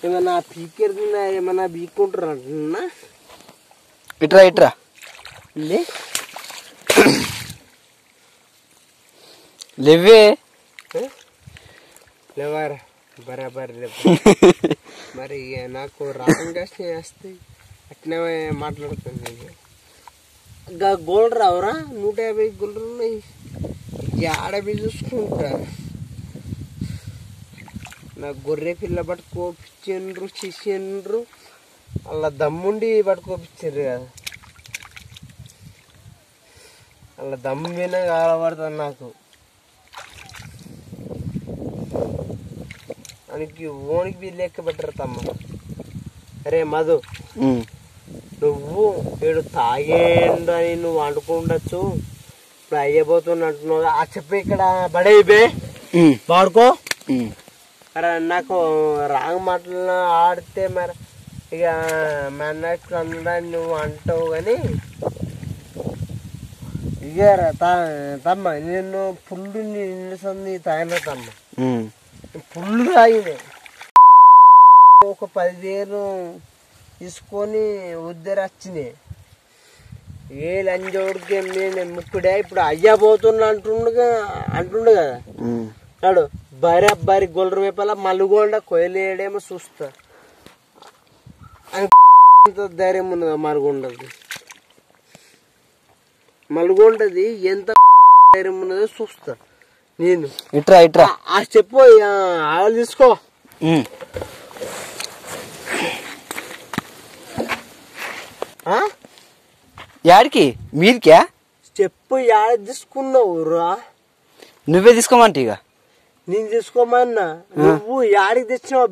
ఏమన్నా పీకెరుతున్నా ఏమన్నా బీక్కుంటారు అంటున్నా ఇట్రా ఇట్రా లే లేవే లేవారా బరాబర్ లేవు మరి ఇక నాకు రాకుండా వస్తాయి అట్నే మాట్లాడుతుంది ఇంకా గోల్డ్ రావురా నూట యాభై గోల్డ్ ఉన్నాయి ఆడవి చూసుకుంటా నా గొర్రె పిల్ల పట్టుకోపించండ్రు చేసిండ్రు అలా దమ్ముండి పట్టుకోపించారు కదా అలా దమ్ము మీద కాలబడుతుంది నాకు ఆయనకి ఓనికి వీళ్ళు లెక్క పెట్టరు తమ్మ అరే మధు ఉమ్. నువ్వు వీడు తాగేండు అని నువ్వు వండుకుండొచ్చు ఇప్పుడు అయ్యబోతున్నట్టున్నావు ఆ చెప్పి ఇక్కడ బడైపోయి ఉమ్. వాడుకో ఉమ్. మరి నాకు రాంగ్ మాటలు ఆడితే మరి ఇక మెన్నట్టు అనడానికి నువ్వు అంటావు కానీ ఇక రా తా- తమ్మ నేను పుల్లు నిన్ను సంది తాగిన తమ్మ ఉమ్. పుల్లు తాగిన ఒక పదివేలు తీసుకొని ఉద్దరు వచ్చినాయి ఏ లంజోడికి నేను ముక్కుడే ఇప్పుడు అయ్యా పోతున్నా అంటుండగా అంటుండు కదా ఉమ్. నాడు భార్య భార్య గొల్లర వేపాల మల్లుగొండ కొయ్యలేడేమో చూస్తా ఎంత ధైర్యం ఉన్నదో మరుగుండది మల్లుగొండది ఎంత ధైర్యం ఉన్నదో చూస్తా నేను ఇట్రా ఇట్రా ఆ చెప్పు ఆ, ఆలు తీసుకో ఉమ్. ఆ? యాడికి మీదికా చెప్పు యాడ తీసుకున్నావు రా నువ్వే తీసుకోమంటే ఇక నేను తీసుకోమన్నా నువ్వు యాడికి తెచ్చినావు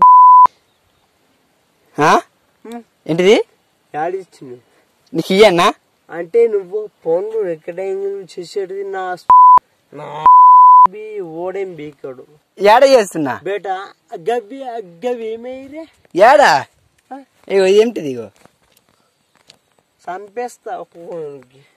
ఆ? ఏంటిది యాడికి ఇచ్చినావు నీకు ఇయ్యన్నా అంటే నువ్వు ఫోన్లు రికార్డింగ్ చేసేది నా నా బి ఓడేం బీకాడు ఏడ చేస్తున్నా బేటా గవ్వి గవి ఏమైరే ఏడా ఇగో ఏంటిది ఇగో చంపేస్తా ఒక్కొక్కరికి